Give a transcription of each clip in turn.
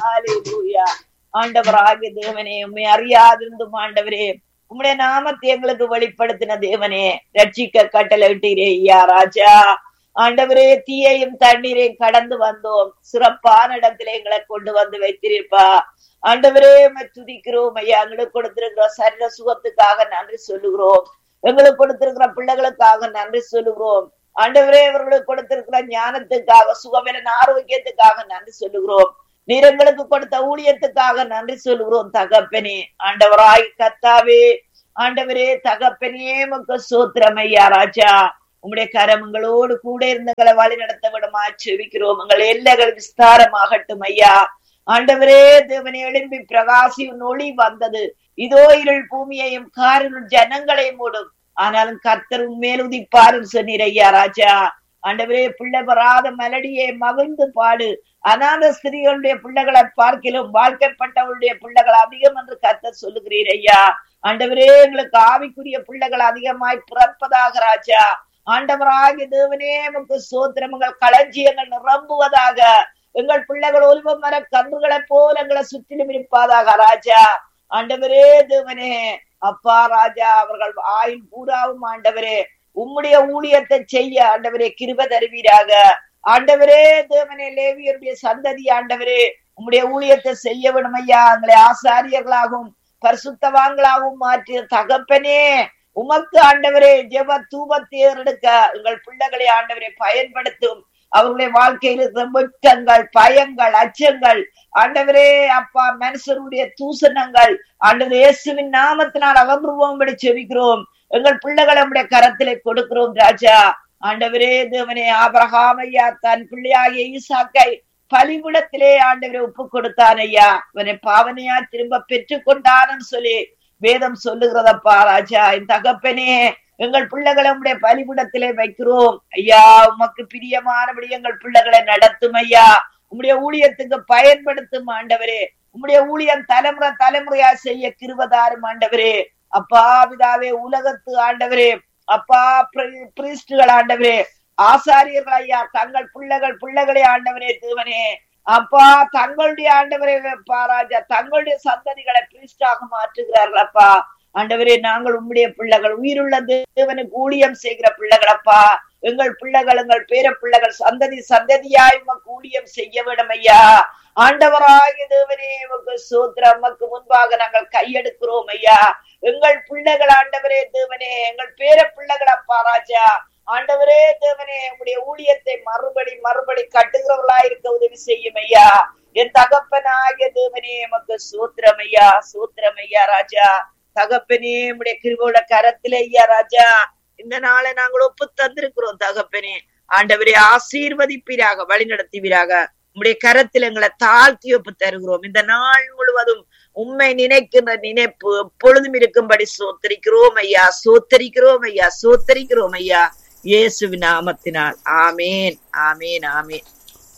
ஹalleluya ஆண்டவராகிய தேவனே உம்மை அறியாதிருந்தும் ஆண்டவரே உம்முடைய நாமத்தை எங்களுக்கு வெளிப்படுத்தின தேவனே ரட்சிக்க கட்டளையிட்டீரே ஐயா ராஜா ஆண்டவரே தீயையும் தண்ணீரையும் கடந்து வந்தோம் சிறப்பான இடத்துல எங்களை கொண்டு வந்து வைத்திருப்பா ஆண்டவரே உம்மை துதிக்கிறோம் ஐயா எங்களுக்கு கொடுத்திருக்கிற சரீர சுகத்துக்காக நன்றி சொல்லுகிறோம் எங்களுக்கு கொடுத்திருக்கிற பிள்ளைகளுக்காக நன்றி சொல்லுகிறோம் ஆண்டவரே அவர்களுக்கு கொடுத்திருக்கிற ஞானத்துக்காக சுகமென ஆரோக்கியத்துக்காக நன்றி சொல்லுகிறோம் நீர் எங்களுக்கு கொடுத்த ஊழியத்துக்காக நன்றி சொல்லுகிறோம் தகப்பனே ஆண்டவராய் கத்தாவே ஆண்டவரே தகப்பனே முக்க சோத்திரம் ஐயா ராஜா உம்முடைய கரமங்களோடு கூட இருந்தங்களை வழி நடத்த விடமா செவிக்கிறோம் உங்கள் எல்லைகள் விஸ்தாரமாகட்டும் ஐயா ஆண்டவரே தேவனை எழும்பி பிரகாசி ஒளி வந்தது இதோ இருள் பூமியையும் காரிருள் ஜனங்களையும் மூடும் ஆனாலும் கர்த்தர் உண்மையில் உதிப்பாருன்னு சொன்னீர் ஐயா ராஜா ஆண்டவரே பிள்ளை பெறாத மெலடியை மகிழ்ந்து பாடு அநாத ஸ்திரீகளுடைய பிள்ளைகளை பார்க்கிலும் வாழ்க்கைப்பட்டவருடைய பிள்ளைகள் அதிகம் என்று கர்த்தர் சொல்லுகிறீர் ஐயா ஆண்டவரே எங்களுக்கு ஆவிக்குரிய பிள்ளைகள் அதிகமாய் பிறப்பதாக ராஜா ஆண்டவராகிய தேவனே நமக்கு சோத்திரங்கள் களஞ்சியங்கள் நிரம்புவதாக எங்கள் பிள்ளைகள் ஒலிவ மர கன்றுகளை போல எங்களை சுற்றிலும் இருப்பாதாக ராஜா ஆண்டவரே தேவனே அப்பா ராஜா அவர்கள் ஆயுள் பூராவும் ஆண்டவரே உம்முடைய ஊழியத்தை செய்ய ஆண்டவரே கிருப தருவீராக ஆண்டவரே தேவனே லேவியருடைய சந்ததி ஆண்டவரே உம்முடைய ஊழியத்தை செய்ய வேணும் ஐயா எங்களை ஆசாரியர்களாகவும் பரிசுத்தவான்களாகவும் மாற்றிய தகப்பனே உமக்கு ஆண்டவரே ஜெப தூபத்தை ஏறெடுக்க எங்கள் பிள்ளைகளை ஆண்டவரை பயன்படுத்தும் அவர்களுடைய வாழ்க்கையில் இருக்கிற வெட்கங்கள் பயங்கள் அச்சங்கள் ஆண்டவரே அப்பா மனுஷருடைய தூசணங்கள் ஆண்டவர் இயேசுவின் நாமத்தினால் அகன்றுவோம்படி செவிக்கிறோம் எங்கள் பிள்ளைகளை நம்முடைய கரத்திலே கொடுக்கிறோம் ராஜா ஆண்டவரே தேவனே ஆபரகாம் ஐயா தன் பிள்ளையாகிய ஈசாக்கை பலிபுடத்திலே ஆண்டவரை ஒப்பு கொடுத்தான் ஐயா அவனை பாவனையா திரும்ப பெற்று கொண்டான்னு சொல்லி வேதம் சொல்லுகிறதப்பா ராஜா என் தகப்பனே எங்கள் பிள்ளைகளை உடைய பலிபுடத்திலே வைக்கிறோம் ஐயா உமக்கு பிரியமானபடி எங்கள் பிள்ளைகளை நடத்தும் ஐயா உம்முடைய ஊழியத்துக்கு பயன்படுத்தும் ஆண்டவரே உம்முடைய ஊழியம் தலைமுறை தலைமுறையா செய்ய கிருபதாரும் ஆண்டவரே அப்பா பிதாவே உலகத்து ஆண்டவரே அப்பா பிரிஸ்டுகள் ஆண்டவரே ஆசாரியர்கள் ஐயா தங்கள் பிள்ளைகள் பிள்ளைகளே ஆண்டவரே தேவனே அப்பா தங்களுடைய ஆண்டவரே பாராஜா தங்களுடைய சந்ததிகளை பிரிஸ்டாக மாற்றுகிறார்கள் அப்பா ஆண்டவரே நாங்கள் உம்முடைய பிள்ளைகள் உயிருள்ள தேவனுக்கு ஊழியம் செய்கிற பிள்ளைகள் அப்பா எங்கள் பிள்ளைகள் எங்கள் பேர பிள்ளைகள் சந்ததி சந்ததியாய் உமக்கு ஊழியம் செய்ய வேண்டும் ஐயா ஆண்டவராகிய தேவனே உமக்கு சோத்திரம் உமக்கு முன்பாக நாங்கள் கையெடுக்கிறோம் ஐயா எங்கள் பிள்ளைகள் ஆண்டவரே தேவனே எங்கள் பேர பிள்ளைகள் அப்பா ராஜா ஆண்டவரே தேவனே உங்களுடைய ஊழியத்தை மறுபடி மறுபடி கட்டுகிறவர்களா இருக்க உதவி செய்யும் ஐயா என் தகப்பனாகிய தேவனே எமக்கு சூத்திரம் ஐயா சூத்திரம் ஐயா ராஜா தகப்பனே உடைய கிருவோட கரத்திலே ஐயா ராஜா இந்த நாளை நாங்கள் ஒப்பு தந்திருக்கிறோம் தகப்பனே ஆண்டவரே ஆசீர்வதிப்பீராக வழி நடத்துவீராக உம்முடைய கரத்தில் எங்களை தாழ்த்தி ஒப்பு தருகிறோம் இந்த நாள் முழுவதும் உண்மை நினைக்கின்ற நினைப்பு எப்பொழுதும் இருக்கும்படி சோத்தரிக்கிறோம் ஐயா சோத்தரிக்கிறோம் ஐயா சோத்தரிக்கிறோம் ஐயா இயேசுவின் நாமத்தினால் ஆமேன் ஆமேன் ஆமேன்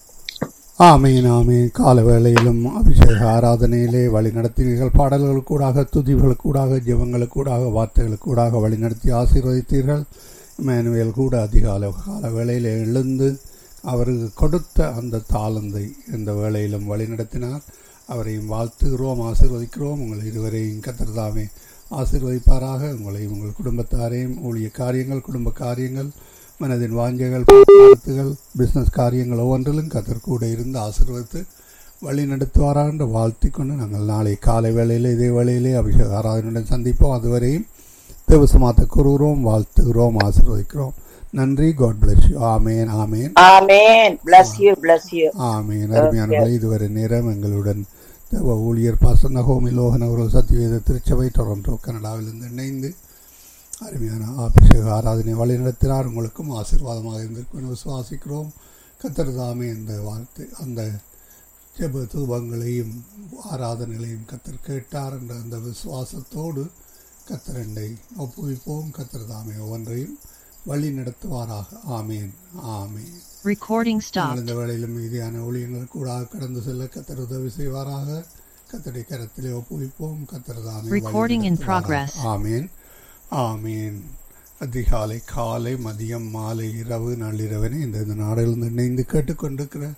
ஆமீன் ஆமீன் கால வேளையிலும் அபிஷேக ஆராதனையிலே வழி நடத்தினீர்கள் பாடல்கள் கூடாக துதிகள் கூடாக ஜெபங்களுக்கு கூடாக வார்த்தைகள் கூடாக வழி நடத்தி ஆசீர்வதித்தீர்கள் மேனுவேல் கூட அதிகால கால வேளையில் எழுந்து அவருக்கு கொடுத்த அந்த தாளந்தை இந்த வேளையிலும் வழி நடத்தினார் அவரையும் வாழ்த்துகிறோம் ஆசீர்வதிக்கிறோம் உங்கள் இருவரையும் கத்திரதாமே ஆசீர்வதிப்பாராக உங்களையும் உங்கள் குடும்பத்தாரையும் ஊழிய காரியங்கள் குடும்ப காரியங்கள் மனதின் வாஞ்சைகள் போக்குவரத்துகள் பிஸ்னஸ் காரியங்கள் ஒவ்வொன்றிலும் கத்தர் கூட இருந்து ஆசீர்வதித்து வழி நடத்துவாரா என்று வாழ்த்தி கொண்டு நாங்கள் நாளை காலை வேளையிலே இதே வேளையிலே அபிஷேக ஆராதனையுடன் சந்திப்போம் அதுவரையும் தேவசமாத்த கூறுகிறோம் வாழ்த்துகிறோம் ஆசீர்வதிக்கிறோம் நன்றி God bless you amen amen amen bless you bless you ஆமீன் அருமையானவர்களே இதுவரை நேரம் எங்களுடன் தேவ ஊழியர் பாச நகோமி லோகன் அவர்கள் சத்தியவேத திருச்சபை டொரண்டோ கனடாவிலிருந்து இணைந்து அருமையான அபிஷேக ஆராதனை வழிநடத்தினார் உங்களுக்கும் ஆசீர்வாதமாக இருந்திருக்கும் என விசுவாசிக்கிறோம் கத்தர் தாமே இந்த வார்த்தை அந்த ஜெப தூபங்களையும் ஆராதனைகளையும் கத்தர் கேட்டார் என்ற அந்த விசுவாசத்தோடு கத்தரண்டை ஒப்புவிப்போம் கத்தர் தாமே ஒவ்வொன்றையும் வழி நடத்துவாராக ஆமேன் ஆமேன் Recording நாங்கள் stopped. இந்த வேளையிலும் மீதியான ஊழியங்கள் கூட கடந்து செல்ல கத்தர் உதவி செய்வாராக கத்தருடைய கரத்திலே ஒப்புவிப்போம் கத்தர் தாமே வழி Recording in நடத்துவாராக. progress. ஆமேன் ஆமேன் அதிகாலை காலை மதியம் மாலை இரவு நள்ளிரவனே இந்த இந்த நாடுகளிலிருந்து இணைந்து கேட்டுக்கொண்டிருக்கிற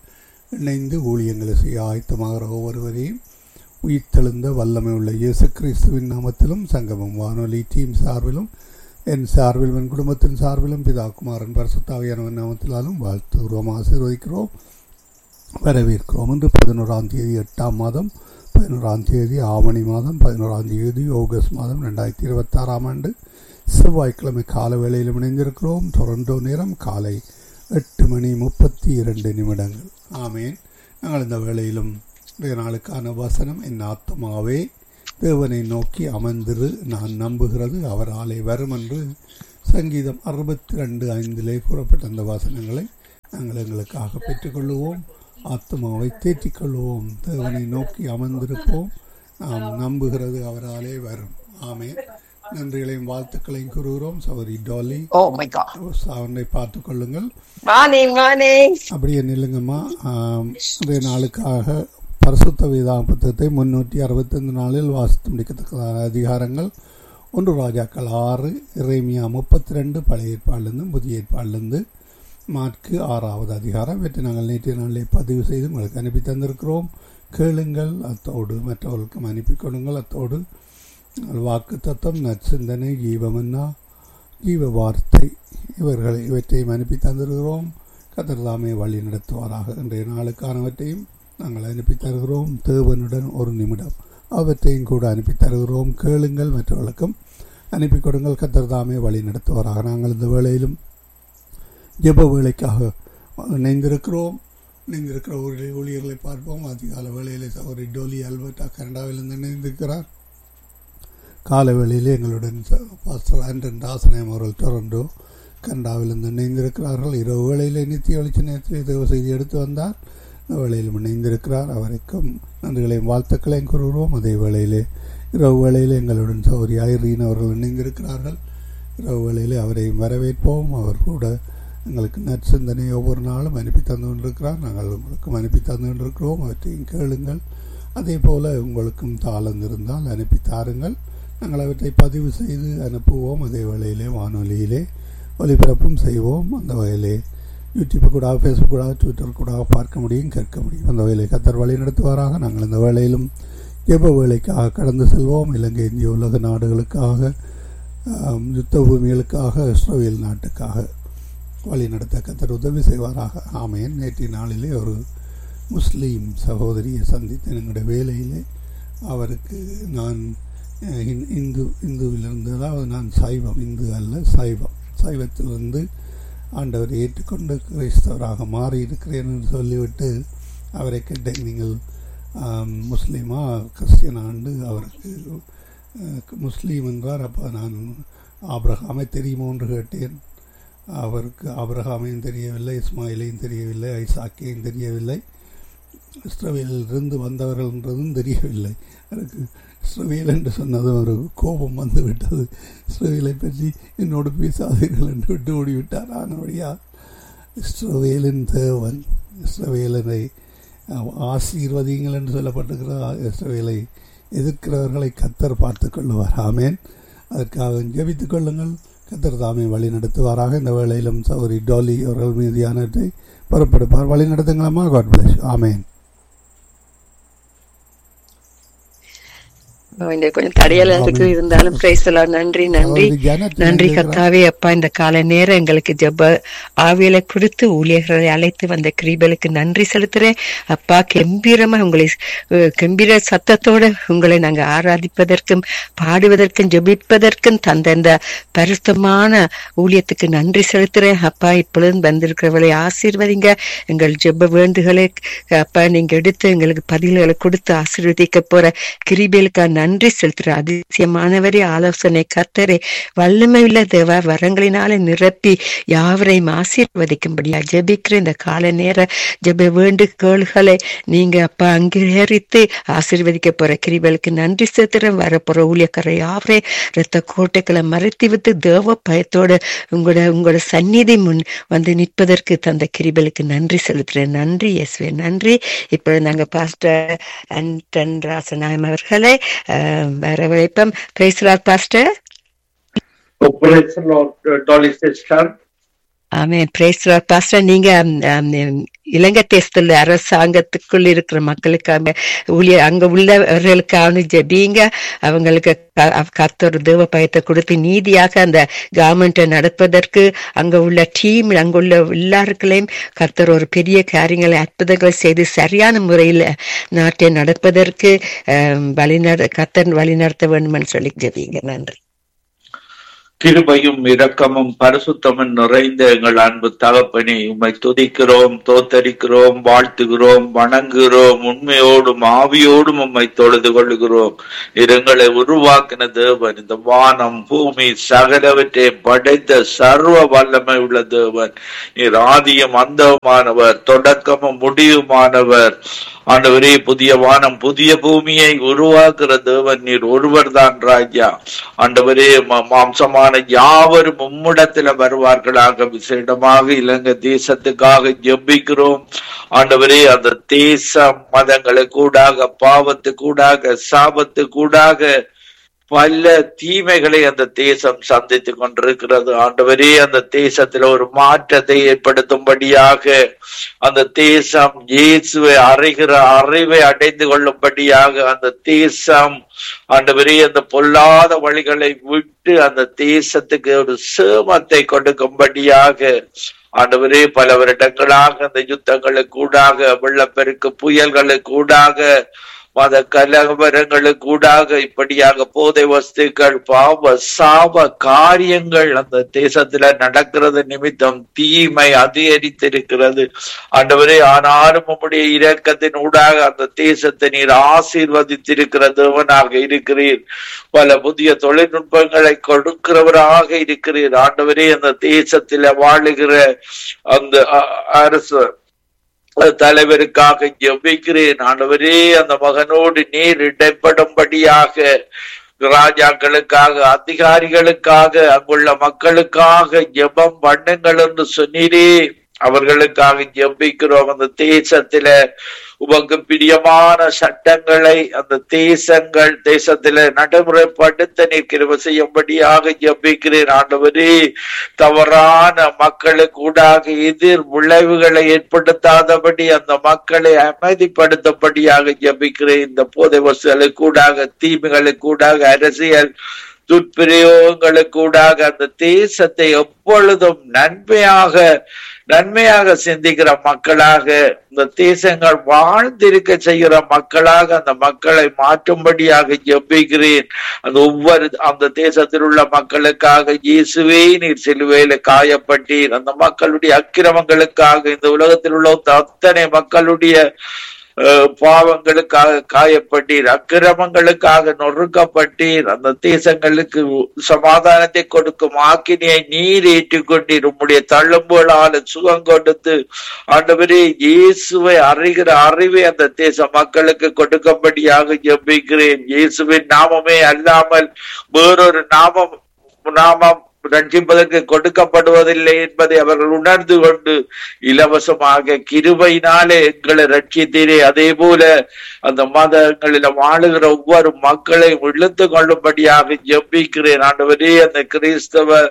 இணைந்து ஊழியங்களை செய்ய ஆயத்தமாகிற ஒவ்வொருவரையும் உயிர்த்தெழுந்த வல்லமை உள்ள இயேசு கிறிஸ்துவின் நாமத்திலும் சங்கமம் வானொலி டீம் சார்பிலும் என் சார்பிலும் என் குடும்பத்தின் சார்பிலும் பிதா குமாரன் பரசுத்தாவியானவன் நாமத்திலாலும் வாழ்த்துகிறோம் ஆசீர்வதிக்கிறோம் வரவேற்கிறோம் இன்று பதினோராம் தேதி எட்டாம் மாதம் பதினோராம் தேதி ஆவணி மாதம் பதினோராம் தேதி ஆகஸ்ட் மாதம் ரெண்டாயிரத்தி இருபத்தாறாம் ஆண்டு செவ்வாய்க்கிழமை கால வேளையில் இணைந்திருக்கிறோம் டொரண்டோ நேரம் காலை எட்டு மணி முப்பத்தி இரண்டு நிமிடங்கள் ஆமேன் நாங்கள் இந்த வேளையிலும் இன்றைய நாளுக்கான வசனம் என் ஆத்மாவே தேவனை நோக்கி அமர்ந்திரு நான் நம்புகிறது அவர் ஆலை வரும் என்று சங்கீதம் அறுபத்தி ரெண்டு ஐந்திலே கூறப்பட்ட அந்த வசனங்களை நாங்கள் எங்களுக்காக பெற்றுக்கொள்ளுவோம் ஆத்மாவை தேற்றிக் கொள்வோம் தேவனை நோக்கி அமர்ந்திருப்போம் நாம் நம்புகிறது அவராலே வரும் ஆமே நன்றிகளையும் வாழ்த்துக்களையும் கூறுகிறோம் Souri Dolly Oh my God. அவனை பார்த்துக் கொள்ளுங்கள் Morning, morning. அப்படியே நில்லுங்கம்மா ஆம், இன்றைய நாளுக்காக பரிசுத்த வேதாம் புத்தகத்தை முன்னூற்றி அறுபத்தைந்து நாளில் வாசித்து முடிக்கத்தக்கதான அதிகாரங்கள் ஒன்று ராஜாக்கள் ஆறு இறைமியா முப்பத்தி ரெண்டு பழைய ஏற்பாடிலிருந்து புதிய ஏற்பாடிலிருந்து மார்க்கு ஆறாவது அதிகாரம் இவற்றை நாங்கள் நேற்றைய நாளிலே பதிவு செய்து உங்களுக்கு அனுப்பி தந்திருக்கிறோம் கேளுங்கள் அத்தோடு மற்றவர்களுக்கும் அனுப்பி கொடுங்கள் அத்தோடு வாக்கு தத்துவம் நற்சிந்தனை ஜீவமன்னா ஜீவ வார்த்தை இவர்களை இவற்றையும் அனுப்பி தந்திருக்கிறோம் கத்தர்தாமே வழி நடத்துவாராக இன்றைய நாளுக்கானவற்றையும் நாங்கள் அனுப்பி தருகிறோம் தேவனுடன் ஒரு நிமிடம் அவற்றையும் கூட அனுப்பி தருகிறோம் கேளுங்கள் மற்றவர்களுக்கும் அனுப்பி கொடுங்கள் கத்தர்தாமே வழி நடத்துவாராக நாங்கள் இந்த வேளையிலும் ஜெப வேலைக்காக இணைந்திருக்கிறோம் இணைந்திருக்கிற ஒரு ஊழியர்களை பார்ப்போம் அதிகால வேளையிலே சௌரி டோலி அல்பர்டா கனடாவிலிருந்து இணைந்திருக்கிறார் கால வேளையிலே எங்களுடன் ச- பாஸ்டர் ஆண்டன் தாசனயம் அவர்கள் டொரண்டோ கனடாவிலிருந்து இணைந்திருக்கிறார்கள் இரவு வேளையிலே நித்திய வெளிச்ச நேரத்தில் தேவ செய்தி எடுத்து வந்தார் இந்த வேளையிலும் இணைந்திருக்கிறார் அவருக்கும் நன்றிகளையும் வாழ்த்துக்களையும் கூறுகிறோம் அதே வேளையிலே இரவு வேளையிலே எங்களுடன் சௌரி ஐரீன் அவர்கள் இணைந்திருக்கிறார்கள் இரவு வேளையிலே அவரையும் வரவேற்போம் அவர் கூட எங்களுக்கு நற்சிந்தனை ஒவ்வொரு நாளும் அனுப்பி தந்து கொண்டிருக்கிறார் நாங்கள் உங்களுக்கும் அனுப்பி தந்து கொண்டிருக்கிறோம் அவற்றையும் கேளுங்கள் அதே போல் உங்களுக்கும் தாளம் இருந்தால் அனுப்பி தாருங்கள் நாங்கள் அவற்றை பதிவு செய்து அனுப்புவோம் அதே வேளையிலே வானொலியிலே ஒலிபரப்பும் செய்வோம் அந்த வகையிலே யூடியூப் கூட ஃபேஸ்புக் கூட ட்விட்டர் கூட பார்க்க முடியும் கேட்க முடியும் அந்த வகையிலே கத்தர் வழி நடத்துவாராக நாங்கள் இந்த வேளையிலும் ஜெப வேலைக்காக கடந்து செல்வோம் இலங்கை இந்திய உலக நாடுகளுக்காக ஆம், யுத்த பூமிகளுக்காக இஸ்ரேல் நாட்டுக்காக வழி நடத்த கத்தர் உதவி செய்வாராக ஆமேன் நேற்றைய நாளிலே ஒரு முஸ்லீம் சகோதரியை சந்தித்த எங்களுடைய வேலையிலே அவருக்கு நான் அஹ், இந்- இந்து இந்துவிலிருந்து அதாவது நான் சைவம் இந்து அல்ல சைவம் சைவத்திலிருந்து ஆண்டவரை ஏற்றுக்கொண்டு கிறிஸ்தவராக மாறி இருக்கிறேன் என்று சொல்லிவிட்டு அவரை கேட்டேன் நீங்கள் ஆம், முஸ்லீமா கிறிஸ்டியனாண்டு அவருக்கு அஹ், முஸ்லீம் என்றார் அப்போ நான் ஆபிரகாமை தெரியுமோ என்று கேட்டேன் அவருக்கு ஆபிரகாமையும் தெரியவில்லை இஸ்மாயிலையும் தெரியவில்லை ஐசாக்கையும் தெரியவில்லை இஸ்ரவேலிலிருந்து வந்தவர்கள் என்றதும் தெரியவில்லை எனக்கு இஸ்ரவேல் என்று சொன்னதும் ஒரு கோபம் வந்து விட்டது இஸ்ரவேலை பற்றி என்னோடு பேசாதீர்கள் என்று விட்டு ஓடிவிட்டார் ஆனபடியா இஸ்ரவேலின் தேவன் இஸ்ரவேலனை அஹ், ஆசீர்வதியுங்கள் என்று சொல்லப்பட்டிருக்கிற இஸ்ரவேலை எதிர்க்கிறவர்களை கத்தர் பார்த்து கொள்ளுவார் ஆமேன் அதற்காக ஜெபித்துக் கொள்ளுங்கள் கத்தர் தாமே வழி நடத்துவாராக இந்த வேளையிலும் சௌரி டோலி அவர்கள் மீதியானவற்றை புறப்படுப்பார் வழி நடத்துங்களம்மா காட் பிளஸ் ஆமேன் இந்த கொஞ்சம் தடையலா இருக்கு இருந்தாலும் பிரைஸ்லாம் நன்றி நன்றி சகோதரி ஜானட் நன்றி இணைந்திருக்கிறார். கத்தாவே அப்பா இந்த காலை நேரம் எங்களுக்கு ஜெப ஆவியல கொடுத்து ஊழியர்களை அழைத்து வந்த கிரீபலுக்கு நன்றி செலுத்துறேன் அப்பா கம்பீரமா உங்களை அஹ், கம்பீர சத்தத்தோட உங்களை நாங்க ஆராதிப்பதற்கும் பாடுவதற்கும் ஜெபிப்பதற்கும் தந்த இந்த பரிசுத்தமான ஊழியத்துக்கு நன்றி செலுத்துறேன் அப்பா இப்பொழுது வந்திருக்கிறவர்களை ஆசீர்வதிங்க எங்கள் ஜெப வேண்டுகளை அப்பா நீங்க எடுத்து எங்களுக்கு பதில்களை கொடுத்து ஆசீர்வதிக்க போற கிரிபேலுக்கா நன்றி செலுத்துற அதிசயமானவரே ஆலோசனை கர்த்தரே வல்லமை உள்ள தேவ வரங்களினால நிரப்பி யாவரையும் ஆசீர்வதிக்கும்படியா ஜெபிக்கிற இந்த கால நேர ஜெப வேண்டுகோள்களை நீங்க அப்பா அங்கீகரித்து ஆசீர்வதிக்க போற கிரிபலுக்கு நன்றி செலுத்துறேன் வரப்போற ஊழியக்காரர் யாவரே ரத்த கோட்டைகளை மறைத்து விட்டு தேவ பயத்தோட உங்களோட உங்களோட சந்நிதி முன் வந்து நிற்பதற்கு தந்த கிரிபலுக்கு நன்றி செலுத்துறேன் நன்றி இயேசுவே நன்றி இப்பொழுது நாங்க பாஸ்டர் அண்டன் ராசநாயம் அவர்களை அஹ், வரவழைப்போம் பேசுறார் pastor Oh, praise the Lord, uh, Dolly sister. Amen praise pastor நீங்க ம், ம், இலங்கை தேசத்துல அரசாங்கத்துக்குள் இருக்கிற மக்களுக்காக ஊழிய அங்க உள்ளவர்களுக்கான ஜெபிங்க அவங்களுக்கு கத்தர் தேவ பயத்தை கொடுத்து நீதியாக அந்த கவர்மெண்ட்டை நடப்பதற்கு அங்க உள்ள டீம் அங்குள்ள எல்லாருக்களையும் கர்த்தர் ஒரு பெரிய காரியங்களை அற்புதங்களை செய்து சரியான முறையில் நாட்டை நடப்பதற்கு வழிநட கத்தர் வழிநடத்த வேண்டும் சொல்லி ஜெபிங்க நன்றி கிருபையும் இரக்கமும் பரிசுத்தமும் நிறைந்த எங்கள் அன்பு தகப்பனே உம்மை துதிக்கிறோம் தோத்தரிக்கிறோம் வாழ்த்துகிறோம் வணங்குகிறோம் உண்மையோடும் ஆவியோடும் உம்மை தொழுது கொள்ளுகிறோம் எங்களை உருவாக்கின தேவன் இந்த வானம் பூமி சகலவற்றை படைத்த சர்வ வல்லமை உள்ள தேவன் நீர் ஆதியும் அந்தமானவர் தொடக்கமும் முடிவுமானவர் ஆண்டவரே புதிய வானம் புதிய பூமியை உருவாக்குற தேவன் நீர் ஒருவர் தான் ராஜா ஆண்டவரே மாம்சமான யாவரும் உம்மிடத்துல வருவார்களாக விசேடமாக இலங்கை தேசத்துக்காக ஜெபிக்கிறோம் ஆண்டவரே அந்த தேச மதங்களை கூடாக பாவத்து கூடாக சாபத்து கூடாக பல தீமைகளை அந்த தேசம் சந்தித்துக் கொண்டிருக்கிறது ஆண்டவரே அந்த தேசத்துல ஒரு மாற்றத்தை ஏற்படுத்தும்படியாக அந்த தேசம் இயேசுவை அறிகிற அறிவை அடைந்து கொள்ளும்படியாக அந்த தேசம் ஆண்டவரே அந்த பொல்லாத வழிகளை விட்டு அந்த தேசத்துக்கு ஒரு சேமத்தை கொடுக்கும்படியாக ஆண்டவரே பல வருடங்களாக அந்த யுத்தங்களுக்கு கூடாக வெள்ளப்பெருக்கு புயல்களுக்கு கூடாக மத கலவரங்களுக்கு கூடாக இப்படியாக போதை வஸ்துக்கள் பாவ சாப காரியங்கள் அந்த தேசத்துல நடக்கிறது நிமித்தம் தீமை அதிகரித்திருக்கிறது ஆண்டவரே ஆனாலும் உம்முடைய இரக்கத்தின் ஊடாக அந்த தேசத்தை நீர் ஆசீர்வதித்திருக்கிற தேவனாக இருக்கிறீர் பல புதிய தொழில்நுட்பங்களை கொடுக்கிறவராக இருக்கிறீர் ஆண்டவரே அந்த தேசத்துல வாழுகிற அந்த அரசு தலைவருக்காக ஜெபிக்கிறேன் ஆண்டவரே அந்த மகனோடு நீர் இடைப்படும்படியாக ராஜாக்களுக்காக அதிகாரிகளுக்காக அங்குள்ள மக்களுக்காக ஜெபம் பண்ணுங்கள் என்று சொன்னீரே அவர்களுக்காக ஜெபிக்கிறோம் அந்த தேசத்தில உமக்கு பிரியமான சட்டங்களை அந்த தேசங்கள் தேசத்தில நடைமுறைப்படுத்த நீர் கிருப செய்யும்படியாக ஜபிக்கிறேன் ஆண்டவரே தவறான மக்களுக்கு ஊடாக எதிர் விளைவுகளை ஏற்படுத்தாதபடி அந்த மக்களை அமைதிப்படுத்தபடியாக ஜபிக்கிறேன் இந்த போதை வசூலுக்கு கூடாக தீமைகளுக்கு கூடாக அரசியல் துட்பிரயோகங்களுக்கு கூடாக அந்த தேசத்தை எப்பொழுதும் நன்மையாக நன்மையாக சிந்திக்கிற மக்களாக இந்த தேசங்கள் வாழ்ந்திருக்க செய்கிற மக்களாக அந்த மக்களை மாற்றும்படியாக ஜெபிக்கிறேன் அந்த ஒவ்வொரு அந்த தேசத்தில் உள்ள மக்களுக்காக இயேசுவே நீர் சிலுவையில காயப்பட்டீர் அந்த மக்களுடைய அக்கிரமங்களுக்காக இந்த உலகத்தில் உள்ள அத்தனை மக்களுடைய பாவங்களுக்காக காயப்பட்டீர் அக்கிரமங்களுக்காக நொறுக்கப்பட்டீர் அந்த தேசங்களுக்கு சமாதானத்தை கொடுக்கும் ஆக்கினியை நீர் ஏற்றுக்கொண்டீர் உம்முடைய தள்ளும்புகளால சுகம் கொடுத்து ஆண்டவரே இயேசுவை அறிகிற அறிவை அந்த தேச மக்களுக்கு கொடுக்கும்படியாக ஜெபிக்கிறேன் இயேசுவின் நாமமே அல்லாமல் வேறொரு நாமம் நாமம் ரட்சிப்பதற்கு கொடுக்கப்படுவதில்லை என்பதை அவர்கள் உணர்ந்து கொண்டு இலவசமாக கிருபையினாலே எங்களை ரட்சித்தீரே அதே போல அந்த மதங்களில வாழுகிற ஒவ்வொரு மக்களை இழுத்து கொள்ளும்படியாக ஜெபிக்கிறேன் ஆண்டவரே அந்த கிறிஸ்தவ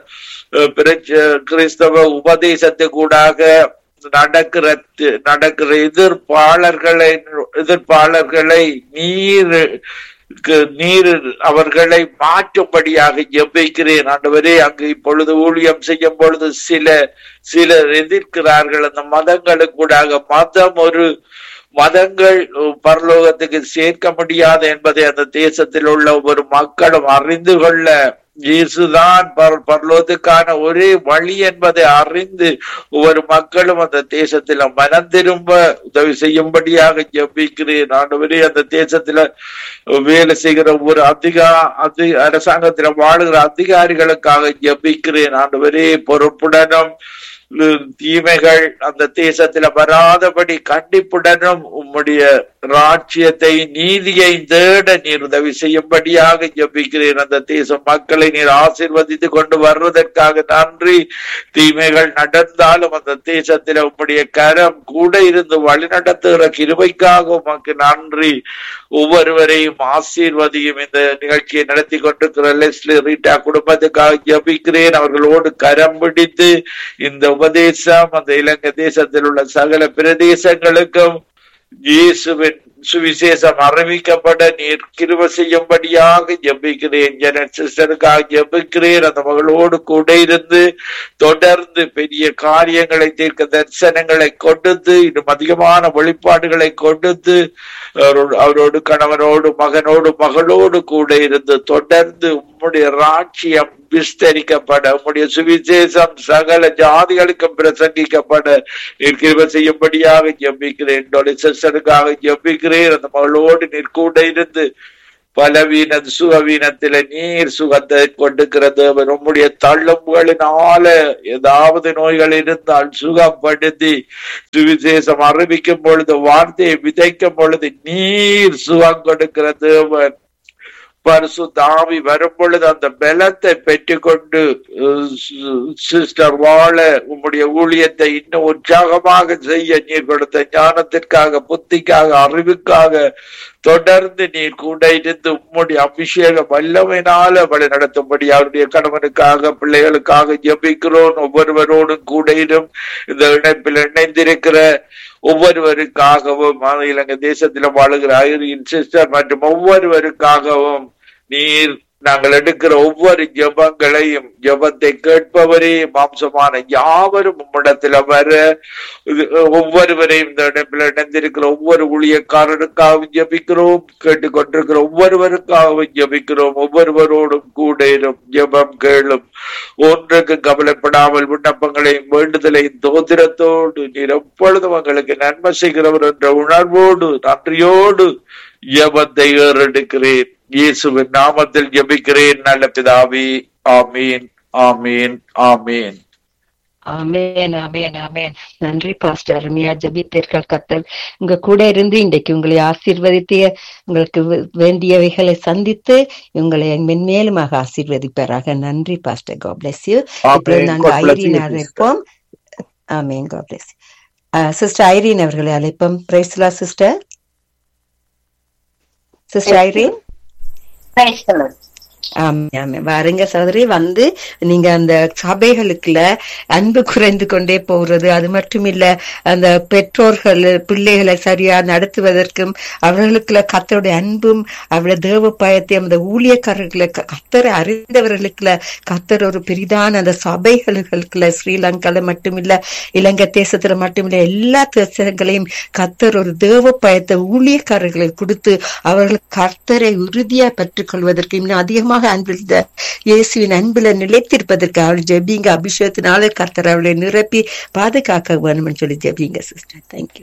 கிறிஸ்தவ உபதேசத்துக்கூடாக நடக்கிற நடக்கிற எதிர்ப்பாளர்களை எதிர்ப்பாளர்களை நீர் நீர் அவர்களை மாற்றும்படியாக ஜெபிக்கிறேன் ஆண்டவரே அங்கு இப்பொழுது ஊழியம் செய்யும் பொழுது சில சிலர் எதிர்க்கிறார்கள் அந்த மதங்களுக்கு கூடாக மதம் ஒரு மதங்கள் பரலோகத்துக்கு சேர்க்க முடியாது என்பதை அந்த தேசத்தில் உள்ள ஒவ்வொரு மக்களும் அறிந்து கொள்ள இயேசுதான் பரலோகத்துக்கான ஒரே வழி என்பதை அறிந்து ஒவ்வொரு மக்களும் அந்த தேசத்துல மனம் திரும்ப உதவி செய்யும்படியாக ஜபிக்கிறேன் ஆண்டவரே அந்த தேசத்துல வேலை செய்கிற ஒவ்வொரு அதிகா அதி அரசாங்கத்துல வாழுகிற அதிகாரிகளுக்காக ஜபிக்கிறேன் ஆண்டவரே பொறுப்புடனும் தீமைகள் அந்த தேசத்துல வராதபடி கண்டிப்புடனும் உம்முடைய ராட்சியத்தை நீதியை தேட நீர் உதவி செய்யும்படியாக ஜபிக்கிறேன் அந்த தேச மக்களை நீர் ஆசிர்வதித்து கொண்டு வர்றதற்காக நன்றி தீமைகள் நடந்தாலும் அந்த தேசத்துல உம்முடைய கரம் கூட இருந்து வழிநடத்துகிற கிருபைக்காக உமக்கு நன்றி ஒவ்வொருவரையும் ஆசீர்வதியும் இந்த நிகழ்ச்சியை நடத்தி கொண்டிருக்கிற லெஸ்லி ரீட்டா குடும்பத்துக்காக ஜபிக்கிறேன் அவர்களோடு கரம் பிடித்து இந்த உபதேசம் அந்த இலங்கை தேசத்தில் உள்ள சகல பிரதேசங்களுக்கும் இயேசுவின் சுவிசேஷம் அறிவிக்கப்பட நீர் கிருப செய்யும்படியாக ஜெபிக்கிறேன் ஜெனட் சிஸ்டருக்காக ஜெபிக்கிறேன் அந்த மகளோடு கூட இருந்து தொடர்ந்து பெரிய காரியங்களை தீர்க்க தரிசனங்களை கொடுத்து இன்னும் அதிகமான வெளிப்பாடுகளை கொடுத்து அவரோடு அவரோடு கணவனோடு மகனோடு மகளோடு கூட இருந்து தொடர்ந்து உம்முடைய ராட்சியம் விஸ்தரிக்கப்பட உம்முடைய சுவிசேஷம் சகல ஜாதிகளுக்கும் பிரசங்கிக்கப்பட நீர் கிருப செய்யும்படியாக ஜெபிக்கிறேன் என்னுடைய சிஸ்டருக்காக ஜெபிக்கிறேன் அந்த மகளோடு நீர் கூட இருந்து பலவீன சுகவீனத்தில நீர் சுகத்தை கொண்டுக்கிறது அவர் உம்முடைய தள்ளும்புகளினால ஏதாவது நோய்கள் இருந்தால் சுகப்படுத்தி சுவிசேஷம் அறிவிக்கும் பொழுது வார்த்தையை விதைக்கும் பொழுது நீர் சுகம் கொடுக்கிறது அவர் பரிசு தாவி வரும் பொழுது அந்த பலத்தை பெற்றுக்கொண்டு சிஸ்டர் வாழ உம்முடைய ஊழியத்தை இன்னும் உற்சாகமாக செய்ய நீர் கொடுத்த ஞானத்திற்காக புத்திக்காக அறிவுக்காக தொடர்ந்து நீர் கூட இருந்து உம்முடைய அபிஷேக வல்லமையினால வழி நடத்தும்படி அவருடைய கணவனுக்காக பிள்ளைகளுக்காக ஜபிக்கிறோம் ஒவ்வொருவரோடும் கூட இரும் இந்த இணைப்பில் இணைந்திருக்கிற ஒவ்வொருவருக்காகவும் இலங்கை தேசத்தில் வாழுகிற ஐரியின் சிஸ்டர் மற்றும் ஒவ்வொருவருக்காகவும் நீர் நாங்கள் எடுக்கிற ஒவ்வொரு ஜபங்களையும் ஜபத்தை கேட்பவரே மாம்சமான யாவரும் உம்மிடத்தில் வர ஒவ்வொருவரையும் இந்த இடத்தில் இணைந்திருக்கிற ஒவ்வொரு ஊழியக்காரருக்காகவும் ஜபிக்கிறோம் கேட்டுக்கொண்டிருக்கிற ஒவ்வொருவருக்காகவும் ஜபிக்கிறோம் ஒவ்வொருவரோடும் கூட இரும் ஜபம் கேளும் ஒன்றுக்கு கவலைப்படாமல் விண்ணப்பங்களையும் வேண்டுதலையும் தோத்திரத்தோடு நீர் எப்பொழுதும் எங்களுக்கு நன்மை செய்கிறவர் என்ற உணர்வோடு நன்றியோடு ஜபத்தை ஏறெடுக்கிறேன் இயேசுவின் நாமத்தில் ஜெபிக்கிறேன் நல்ல பிதாவி ஆமீன் ஆமீன் ஆமீன் ஆமேன் ஆமேன் ஆமேன் நன்றி பாஸ்டர் அருமையா ஜபித்தீர்கள் கத்தல் உங்க கூட இருந்து இன்றைக்கு உங்களை ஆசீர்வதித்து உங்களுக்கு வேண்டியவைகளை சந்தித்து உங்களை மென்மேலுமாக ஆசீர்வதிப்பாராக நன்றி பாஸ்டர் கோ பிளஸ் யூ இப்போ நாங்க ஐரீன் அழைப்போம் amen God bless sister Irene அவர்களை அழைப்போம் பிரைஸ்லா சிஸ்டர் சிஸ்டர் ஐரீன் வாருங்க சகோதரி வந்து நீங்க அந்த சபைகளுக்குள்ள அன்பு குறைந்து கொண்டே போறது அது மட்டும் இல்ல அந்த பெற்றோர்கள் பிள்ளைகளை சரியா நடத்துவதற்கும் அவர்களுக்குள்ள கத்தருடைய அன்பும் அவருடைய தேவ பயத்தையும் அந்த ஊழியக்காரர்களை கத்தரை அறிந்தவர்களுக்குள்ள கத்தர் ஒரு பெரிதான அந்த சபைகளுக்குள்ள ஸ்ரீலங்கால மட்டுமில்ல இலங்கை தேசத்துல மட்டுமில்ல எல்லா தேசங்களையும் கத்தர் ஒரு தேவ பயத்தை ஊழியக்காரர்களை கொடுத்து அவர்கள் கர்த்தரை உறுதியா பெற்றுக்கொள்வதற்கு இன்னும் அதிகமாக அன்பில் இயேசுவின் அன்புல நிலைத்திருப்பதற்கு அவள் ஜெபிங்க அபிஷேகத்தினால கர்த்தர் அவளை நிரப்பி பாதுகாக்க வேணும்னு சொல்லி ஜெபிங்க சிஸ்டர் தேங்க்யூ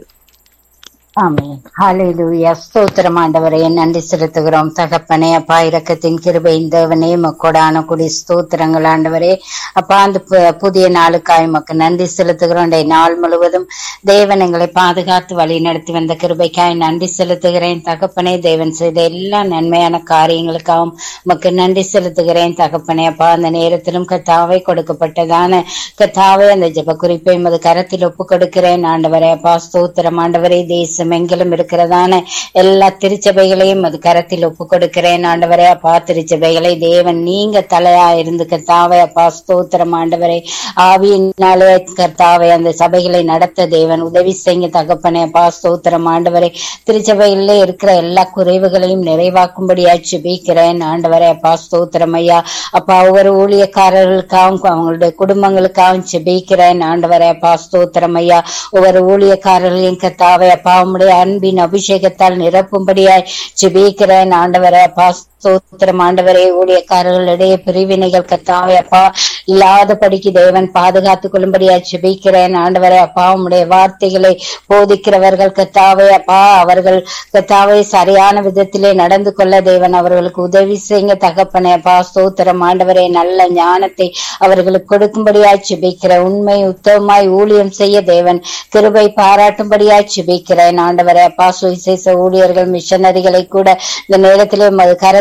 ஆமென் ஹalleluya ஸ்தோத்திரம் ஆண்டவரே நன்றி செலுத்துகிறோம் தகப்பனே அப்பா இரக்கத்தின் கிருபையின் தேவனே மக்கோடான குடி ஸ்தோத்திரங்கள் ஆண்டவரே அப்பா அந்த புதிய நாளுக்காய் மக்கு நன்றி செலுத்துகிறோம் நாள் முழுவதும் தேவன் எங்களை பாதுகாத்து வழி நடத்தி வந்த கிருபைக்காய் நன்றி செலுத்துகிறேன் தகப்பனே தேவன் செய்த எல்லா நன்மையான காரியங்களுக்காகவும் மக்கு நன்றி செலுத்துகிறேன் தகப்பனே அப்பா அந்த நேரத்திலும் கத்தாவை கொடுக்கப்பட்டதான கத்தாவை அந்த ஜப குறிப்பை மது கரத்தில் ஒப்பு கொடுக்கிறேன் ஆண்டவரே அப்பா ஸ்தோத்திரம் ஆண்டவரே தேசம் எங்கிலும் இருக்கிறதான எல்லா திருச்சபைகளையும் அது கரத்தில் ஒப்பு கொடுக்கிறேன் ஆண்டவரே அப்பா திருச்சபைகளை தேவன் நீங்க தலையா இருந்து கர்த்தாவை அப்பா ஸ்தோத்திரம் ஆண்டவரே ஆவியினாலே கர்த்தாவை அந்த சபைகளை நடத்த தேவன் உதவி செய்ய தகப்பனே அப்பா ஸ்தோத்திரம் ஆண்டவரே திருச்சபைகளிலே இருக்கிற எல்லா குறைவுகளையும் நிறைவாக்கும்படியா சுபிக்கிறேன் ஆண்டவரே அப்பா ஸ்தோத்திரம் ஐயா அப்பா ஒவ்வொரு ஊழியக்காரர்களுக்காகவும் அவங்களுடைய குடும்பங்களுக்காகவும் செபிக்கிறேன் ஆண்டவரே அப்பா ஸ்தோத்திரம் ஐயா ஒவ்வொரு ஊழியக்காரர்களையும் கர்த்தாவை அப்பா உம்முடைய அன்பின் அபிஷேகத்தால் நிரப்பும்படியாய் ஜெபிக்கிறேன் ஆண்டவரே அப்பா ஸ்தோத்திரம் ஆண்டவரே ஊழியக்காரர்களிடையே பிரிவினைகள் கத்தாவே அப்பா இல்லாதபடிக்கு தேவன் பாதுகாத்துக் கொள்ளும்படியா ஜெபிக்கிறேன் ஆண்டவரே அப்பா உம்முடைய வார்த்தைகளை போதிக்கிறவர்கள் கத்தாவே அப்பா அவர்கள் கத்தாவை சரியான விதத்திலே நடந்து கொள்ள தேவன் அவர்களுக்கு உதவி செய்யுங்க தகப்பனே அப்பா ஸ்தோத்திரம் ஆண்டவரே நல்ல ஞானத்தை அவர்களுக்கு கொடுக்கும்படியாய் ஜெபிக்கிற உண்மை உத்தமமாய் ஊழியம் செய்ய தேவன் கிருபை பாராட்டும்படியாய் ஜெபிக்கிறேன் ஆண்டவரே அப்பா சுவிசேஷ ஊழியர்கள் மிஷனரிகளை கூட இந்த நேரத்திலே மது கர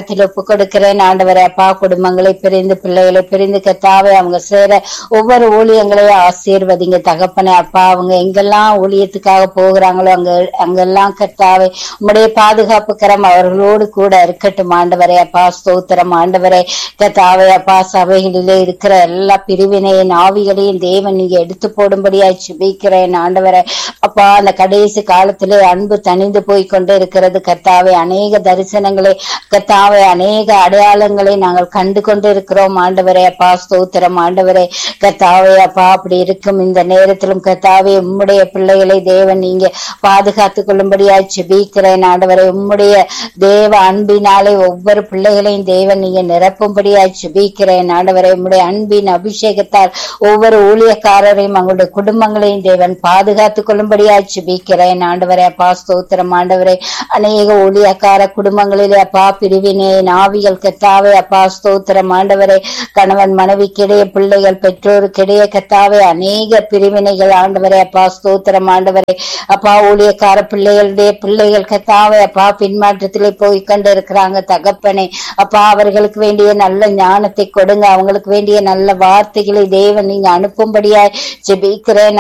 கரத்தில் ஒப்பு கொடுக்கிறேன் ஆண்டவரே அப்பா குடும்பங்களை பிரிந்து பிள்ளைகளை பிரிந்து கத்தாவே அவங்க சேர ஒவ்வொரு ஊழியங்களையும் ஆசீர்வதிங்க தகப்பனே அப்பா அவங்க எங்கெல்லாம் ஊழியத்துக்காக போகிறாங்களோ அங்க அங்கெல்லாம் கத்தாவே உம்முடைய பாதுகாப்பு கரம் அவர்களோடு கூட இருக்கட்டும் ஆண்டவரே அப்பா ஸ்தோத்திரம் ஆண்டவரே கத்தாவே அப்பா சபைகளிலே இருக்கிற எல்லா பிரிவினையின் ஆவிகளையும் தேவன் நீங்க எடுத்து போடும்படியா சுபிக்கிறேன் ஆண்டவரே அப்பா அந்த கடைசி காலத்திலே அன்பு தணிந்து போய் கொண்டு இருக்கிறது கத்தாவே அநேக தரிசனங்களை கத்தாவே அநேக அடையாளங்களை நாங்கள் கண்டு கொண்டு இருக்கிறோம் ஆண்டவரே அப்பா ஸ்தோத்திரம் ஆண்டவரே கத்தாவே அப்பா அப்படி இருக்கும் இந்த நேரத்திலும் கத்தாவே உம்முடைய பிள்ளைகளை தேவன் நீங்க பாதுகாத்துக் கொள்ளும்படியா செபிக்கிறேன் ஆண்டவரே உம்முடைய தேவ அன்பினாலே ஒவ்வொரு பிள்ளைகளையும் தேவன் நீங்க நிரப்பும்படியா செபிக்கிறேன் ஆண்டவரே உம்முடைய அன்பின் அபிஷேகத்தால் ஒவ்வொரு ஊழியக்காரரையும் அவங்களுடைய குடும்பங்களையும் தேவன் பாதுகாத்துக் கொள்ளும்படியா செபிக்கிறேன் ஆண்டவரே அப்பா ஸ்தோத்திரம் ஆண்டவரே அநேக ஊழியக்கார குடும்பங்களிலே அப்பா பிரிவினே நாவிகள் கத்தாவே அப்பா ஸ்தோத்திரம் ஆண்டவரே கணவன் மனைவிக்கிடையே பிள்ளைகள் பெற்றோருக்கிடையே கத்தாவே அநேக பிரிவினைகள் ஆண்டவரே அப்பா ஸ்தோத்திரம் ஆண்டவரே அப்பா ஊழியக்கார பிள்ளைகளுடைய பிள்ளைகள் கத்தாவே அப்பா பின்மாற்றத்திலே போய் கொண்டு இருக்கிறாங்க தகப்பனே அப்பா அவர்களுக்கு வேண்டிய நல்ல ஞானத்தை கொடுங்க அவங்களுக்கு வேண்டிய நல்ல வார்த்தைகளை தேவன் நீங்க அனுப்பும்படியாய் ஜெபிக்கிறேன்